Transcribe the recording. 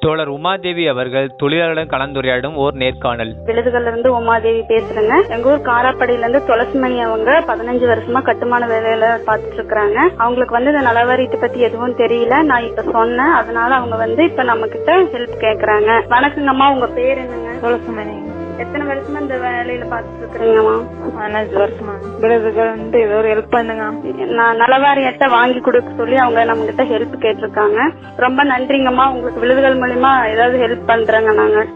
தோழர் உமாதேவி அவர்கள் தொழிலாளர்களிடம் கலந்துரையாடும் ஓர் நேர்காணல் விழுதுகள்ல இருந்து உமாதேவி பேசுறேங்க எங்க ஊர் காராப்படியில இருந்து துளசிமணி அவங்க பதினஞ்சு வருஷமா கட்டுமான வேலையில பாத்துட்டு இருக்காங்க அவங்களுக்கு வந்து இந்த நலவாரியத்தை பத்தி எதுவும் தெரியல நான் இப்ப சொன்னேன் அதனால அவங்க வந்து இப்ப நம்ம கிட்ட ஹெல்ப் கேக்குறாங்க வணக்கங்கம்மா உங்க பேர் என்னங்க துளசிமணி எத்தனை வருஷமா இந்த வேலையில பாத்துட்டு இருக்கிறீங்கம்மா பதினஞ்சு வருஷமா விழுதுகள் வந்து ஏதோ ஒரு ஹெல்ப் பண்ணுங்க நான் நலவாரியத்தை வாங்கி கொடுக்க சொல்லி அவங்க நம்ம கிட்ட ஹெல்ப் கேட்டிருக்காங்க ரொம்ப நன்றிங்கம்மா உங்களுக்கு விழுதுகள் மூலியமா ஏதாவது ஹெல்ப் பண்றேங்க நாங்க